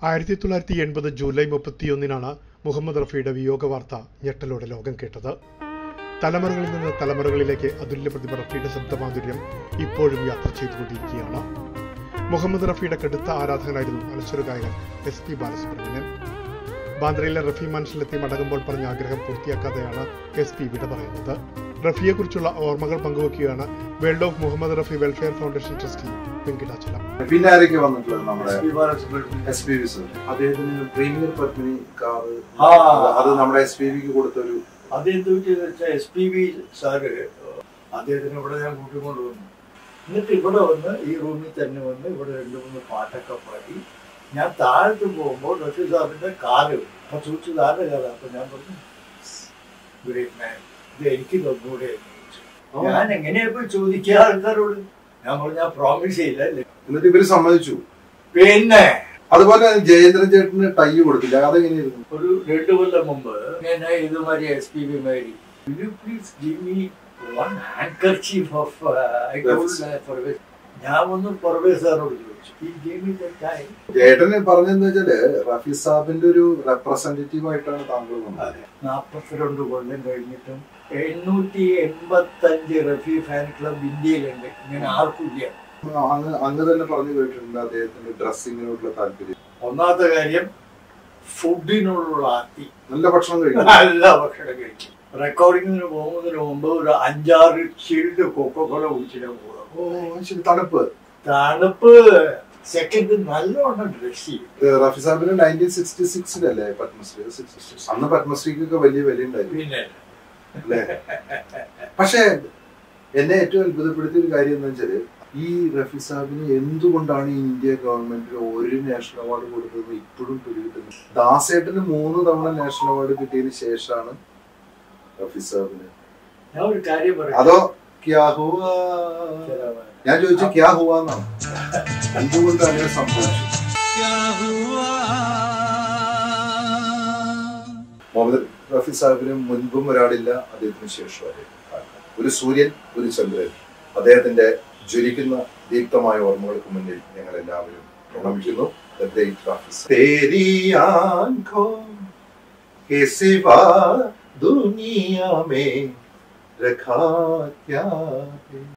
ആയിരത്തി തൊള്ളായിരത്തി എൺപത് ജൂലൈ മുപ്പത്തിയൊന്നിനാണ് മുഹമ്മദ് റഫിയുടെ വിയോഗ വാർത്ത ഞെട്ടലോടെ ലോകം കേട്ടത് തലമുറകളിൽ നിന്ന് തലമുറകളിലേക്ക് അതുല്യ പ്രതിഭ റഫിയുടെ ശബ്ദമാധുര്യം ഇപ്പോഴും യാത്ര ചെയ്തുകൊണ്ടിരിക്കുകയാണ് മുഹമ്മദ് റഫിയുടെ കടുത്ത ആരാധകനായിരുന്നു അനശ്വര ഗായകൻ എസ് പി ബാലസുബ്രഹ്മണ്യൻ ബാന്ദ്രയിലെ റഫി മാൻഷനിലെത്തി മടങ്ങുമ്പോൾ പറഞ്ഞ ആഗ്രഹം പൂർത്തിയാക്കാതെയാണ് എസ് പി വിട പറയുന്നത് റഫിയെക്കുറിച്ചുള്ള ഓർമ്മകൾ പങ്കുവയ്ക്കുകയാണ് world of Muhammad Rafi welfare foundation trustee Venkitachalam പിന്നെ ആരൊക്കെ വന്നിട്ടുള്ളത് നമ്മുടെ S P Balasubrahmanyam. S P V sir അദ്ദേഹത്തിന് പ്രീമിയർ പത്മിനി കാറ് ആ. അത് നമ്മുടെ എസ് പി വിക്ക് കൊടുത്തൊരു അത് എന്ത് പറ്റിയെന്ന് വെച്ചാൽ എസ് പി ബി സാറ് അദ്ദേഹത്തിന് ഇവിടെ ഞാൻ കൂട്ടിക്കൊണ്ട് വന്നു എന്നിട്ട് ഇവിടെ വന്ന് ഈ റൂമിൽ തന്നെ വന്ന് ഇവിടെ രണ്ട് മൂന്ന് പാട്ടൊക്കെ പാടി ഞാൻ താഴത്ത് പോകുമ്പോൾ റഫി സാറിന്റെ കാറ് അപ്പൊ ചോദിച്ചു സാറിന്റെ കാറ് അപ്പൊ ഞാൻ പറഞ്ഞു ഗ്രേറ്റ് മാൻ ഇത് എനിക്ക് തന്നൂടെ എന്ന് ചോദിച്ചു ഞാൻ എങ്ങനെയാ പോയി ചോദിക്കുക ആൾക്കാരോട് ഞാൻ പറഞ്ഞു ഞാൻ പ്രോമിസ് ചെയ്യില്ല അല്ലേ?" എന്നിട്ട് ഇവര് സമ്മതിച്ചു പിന്നെ അതുപോലെ ജയേന്ദ്രൻ ചേട്ടന് ടൈ കൊടുത്തില്ല അതെങ്ങനെയായിരുന്നു ഒരു രണ്ട് കൊല്ലം മുമ്പ് ഞാൻ ഇതുമാതിരി S P B marry you please give me one handkerchief of I told ഞാൻ ഒന്ന് പുറവേ സാറിനോട് ചോദിച്ചു ഈ ഗെയിം മീ ടൈം ചേട്ടന് പറഞ്ഞെന്ന് വെച്ചാല് റഫി സാബിന്റെ ഒരു റെപ്രസെന്റേറ്റീവ് ആയിട്ടാണ് താങ്കൾ വന്നത് നാൽപ്പത്തിരണ്ട് കൊല്ലം കഴിഞ്ഞിട്ടും എണ്ണൂറ്റി എൺപത്തഞ്ച് റഫി ഫാൻ ക്ലബ് ഇന്ത്യയിലുണ്ട് ഇങ്ങനെ ആർക്കും ഇല്ല അങ്ങ് അങ്ങ് തന്നെ പറഞ്ഞു കേട്ടിട്ടുണ്ട് അദ്ദേഹത്തിന്റെ ഡ്രസ്സിങ്ങിനോടുള്ള താല്പര്യം ഒന്നാമത്തെ കാര്യം ഫുഡിനോടുള്ള ആർത്തി നല്ല ഭക്ഷണം കഴിക്കും നല്ല ഭക്ഷണം കഴിക്കും റെക്കോർഡിങ്ങിന് പോകുന്നതിന് മുമ്പ് ഒരു അഞ്ചാറ് ചിൽഡ് കൊക്കോക്കോല കുടിച്ചിട്ട് പോകും ഓ ശരി തണുപ്പ് തണുപ്പ് സെക്കൻഡ് നല്ലോണം ഡ്രസ് ചെയ്യും ഏഹ് റഫി സാബിന് നയൻറ്റീൻ സിക്സ്റ്റി സിക്സിലല്ലേ പത്മശ്രീ അന്ന് പത്മശ്രീക്കൊക്കെ വലിയ വില ഉണ്ടായിരുന്നു പിന്നെ അല്ലേ പക്ഷേ എന്നെ ഏറ്റവും അത്ഭുതപ്പെടുത്തിയ ഒരു കാര്യം എന്താ വെച്ചാല് ഈ റഫി സാബിന് എന്തുകൊണ്ടാണ് ഈ ഇന്ത്യ ഗവൺമെന്റ് ഒരു നാഷണൽ അവാർഡ് കൊടുത്തത് ഇപ്പോഴും പിടികിട്ടുന്നത് ദാസേട്ടന് മൂന്ന് തവണ നാഷണൽ അവാർഡ് കിട്ടിയതിന് ശേഷമാണ് റഫി സാബിന് ഞാൻ ഒരു കാര്യം പറയാം അതോ ക്യാ ഹുവാ ഞാൻ ചോദിച്ചു ക്യാ ഹുവാ എന്നാണ് എന്തുകൊണ്ട് അങ്ങനെ സംഭവിച്ചു മുഹമ്മദ് റഫി സാഹിബിന് മുൻപും ഒരാളില്ല അദ്ദേഹത്തിന് ശേഷം ഒരു സൂര്യൻ ഒരു ചന്ദ്രൻ അദ്ദേഹത്തിന്റെ ജ്വലിക്കുന്ന ദീപ്തമായ ഓർമ്മകൾക്ക് മുന്നിൽ ഞങ്ങൾ എല്ലാവരും പ്രണമിക്കുന്നു The great Rafi Sahib. तेरी आंखों के सिवा दुनिया में रखा क्या है